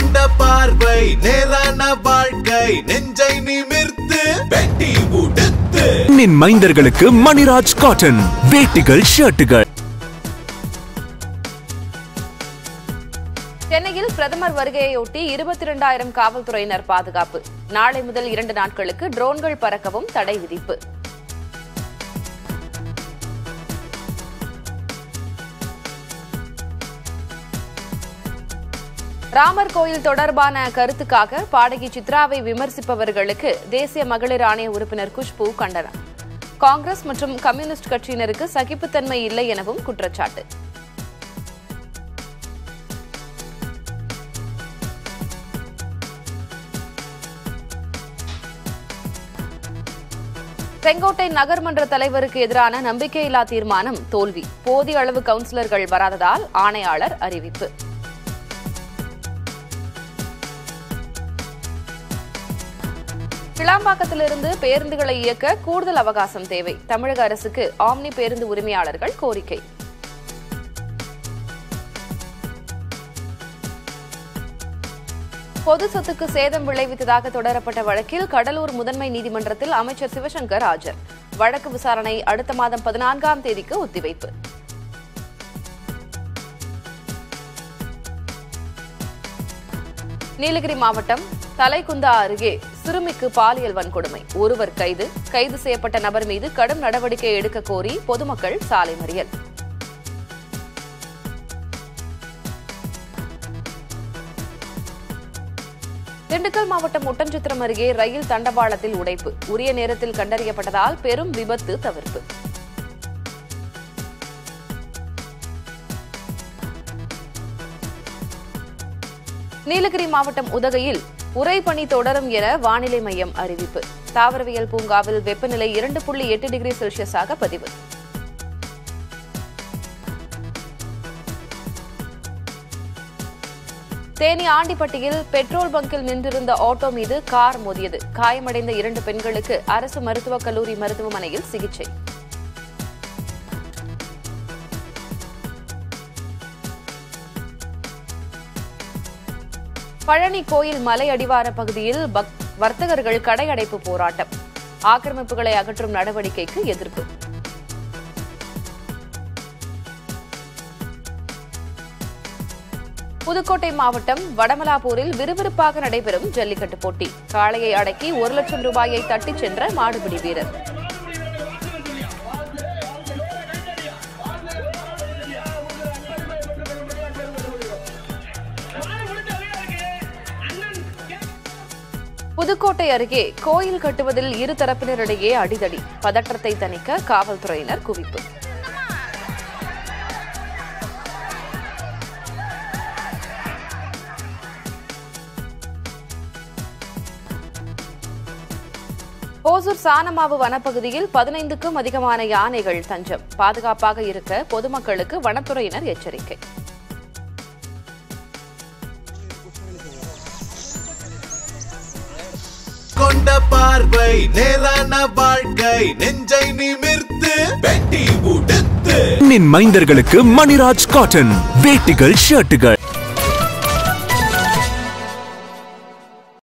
கொண்ட பார்வை நேரான வாழ்க்கை நெஞ்சை நிமிர்த்து வெட்டி உடுத்து நின் மைந்தர்களுக்கு மணிராஜ் காட்டன் வேட்டிகள் ஷர்ட்டுகள் சென்னையில் பிரதமர் வருகையொட்டி இருபத்தி இரண்டாயிரம் காவல்துறையினர் பாதுகாப்பு நாளை முதல் இரண்டு நாட்களுக்கு ட்ரோன்கள் பறக்கவும் தடை விதிப்பு ராமர் கோயில் தொடர்பான கருத்துக்காக பாடகி சித்ராவை விமர்சிப்பவர்களுக்கு தேசிய மகளிர் ஆணைய உறுப்பினர் குஷ்பு கண்டனம் காங்கிரஸ் மற்றும் கம்யூனிஸ்ட் கட்சியினருக்கு சகிப்புத்தன்மை இல்லை எனவும் குற்றச்சாட்டு செங்கோட்டை நகர்மன்ற தலைவருக்கு எதிரான நம்பிக்கையில்லா தீர்மானம் தோல்வி போதிய அளவு கவுன்சிலர்கள் வராததால் ஆணையாளர் அறிவிப்பு கிளாம்பாக்கத்திலிருந்து பேருந்துகளை இயக்க கூடுதல் அவகாசம் தேவை தமிழக அரசுக்கு ஆம்னி பேருந்து உரிமையாளர்கள் கோரிக்கை பொது சொத்துக்கு சேதம் விளைவித்ததாக தொடரப்பட்ட வழக்கில் கடலூர் முதன்மை நீதிமன்றத்தில் அமைச்சர் சிவசங்கர் ஆஜர் வழக்கு விசாரணை அடுத்த மாதம் பதினான்காம் தேதிக்கு ஒத்திவைப்பு நீலகிரி மாவட்டம் தலைக்குந்தா அருகே சிறுமிக்கு பாலியல் வன்கொடுமை ஒருவர் கைது கைது செய்யப்பட்ட நபர் மீது கடும் நடவடிக்கை எடுக்க கோரி பொதுமக்கள் சாலை மறியல் திண்டுக்கல் மாவட்டம் ஒட்டன்சித்திரம் அருகே ரயில் தண்டவாளத்தில் உடைப்பு உரிய நேரத்தில் கண்டறியப்பட்டதால் பெரும் விபத்து தவிர்ப்பு நீலகிரி மாவட்டம் உதகையில் உறைபனி தொடரும் என வானிலை மையம் அறிவிப்பு தாவரவியல் பூங்காவில் வெப்பநிலை இரண்டு புள்ளி எட்டு டிகிரி செல்சியஸாக பதிவு தேனி ஆண்டிப்பட்டியில் பெட்ரோல் பங்கில் நின்றிருந்த ஆட்டோ மீது கார் மோதியது காயமடைந்த இரண்டு பெண்களுக்கு அரசு மருத்துவக் கல்லூரி மருத்துவமனையில் சிகிச்சை பழனி கோயில் மலை அடிவார பகுதியில் பக்- வர்த்தகர்கள் கடை அடைப்பு போராட்டம் ஆக்கிரமிப்புகளை அகற்றும் நடவடிக்கைக்கு எதிர்ப்பு புதுக்கோட்டை மாவட்டம் வடமலாப்பூரில் விறுவிறுப்பாக நடைபெறும் ஜல்லிக்கட்டு போட்டி காளையை அடக்கி ஒரு லட்சம் ரூபாயை தட்டிச் சென்ற மாடுபிடி வீரர் புதுக்கோட்டை அருகே கோயில் கட்டுவதில் இரு தரப்பினரிடையே அடிதடி பதற்றத்தை தணிக்க காவல்துறையினர் குவிப்பு ஓசூர் சானமாவு வனப்பகுதியில் பதினைந்துக்கும் அதிகமான யானைகள் தஞ்சம் பாதுகாப்பாக இருக்க பொதுமக்களுக்கு வனத்துறையினர் எச்சரிக்கை கொண்ட பார்வை நேரான வாழ்க்கை நெஞ்சை நிமிர்த்து வெட்டி உடுத்து நின் மைந்தர்களுக்கு மணிராஜ் காட்டன் வேட்டிகள் ஷர்ட்டுகள்